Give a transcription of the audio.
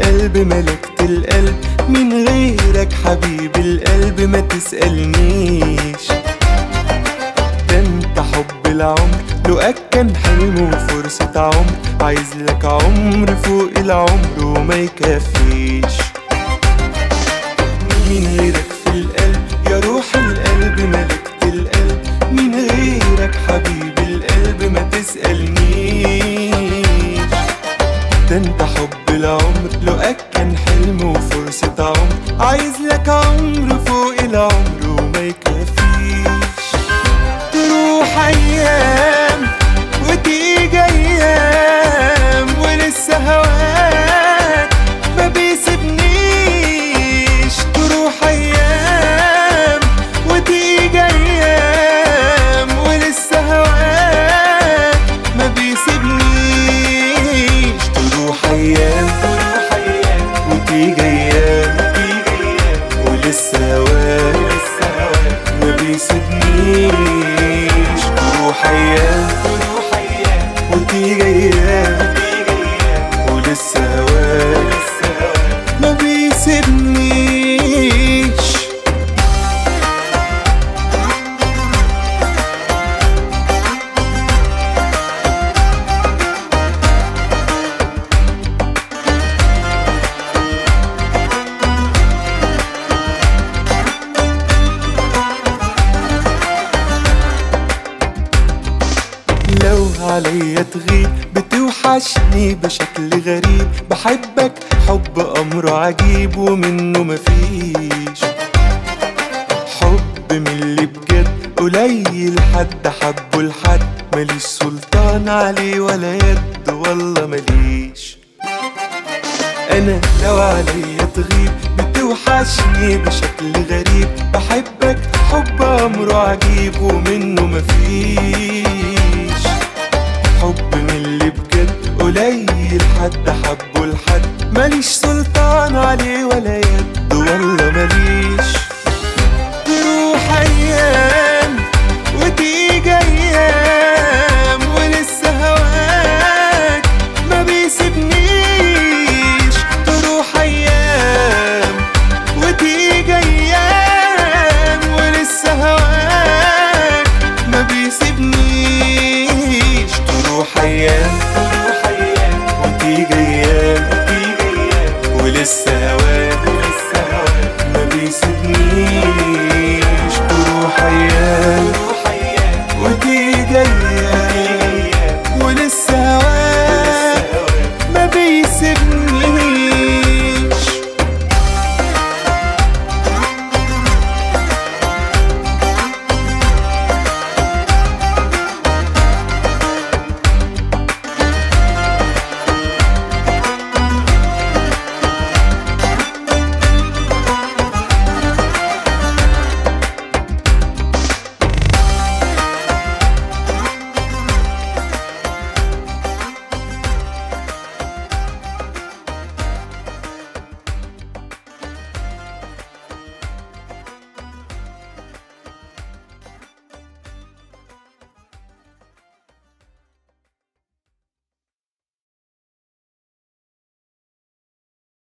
القلب ملكت القلب من غيرك حبيب القلب ما تسألنيش ده انت حب العمر لقاك كان حلم وفرصة عمر عايز لك عمر فوق العمر وما يكفيش من غيرك في القلب يا روح القلب ملكت القلب من غيرك حبيب القلب ما تسألنيش ده انت حب العمر لقاك كان حلم وفرصة عمر عايز لك عمر فوق العمر وما يكفيش تروح ايام وتيجي ايام ولسه هواك ما بيسيبنيش تروح ايام وتيجي ايام ولسه هواك ما بيسيبنيش تروح ايام تروح ايام وتيجي ايام وتيجي ايام ولسه هواك ولسه هواك ما بيسيبنيش تروح ايام تروح ايام وتيجي ايام وتيجي ايام ولسه هواك ولسه هواك ما بيسيبنيش لو عليا تغيب بتوحشني بشكل غريب بحبك حب أمر عجيب ومنه مفيش حب من اللي بجد قليل حد حبه لحد ماليش سلطان عليه ولا يد والله ماليش انا لو عليا تغيب بتوحشني بشكل غريب بحبك حب امره عجيب ومنه مفيش حب من اللي بجد قليل حد حبه لحد ماليش سلطان عليه ولا يد والله ماليش تروح ايام وتيجي ايام ولسه هواك ما بيسيبنيش تروح ايام وتيجي ايام ولسه هواك ما بيسيبنيش تروح ايام تروح ايام وتيجي ايام وتيجي ايام ولسه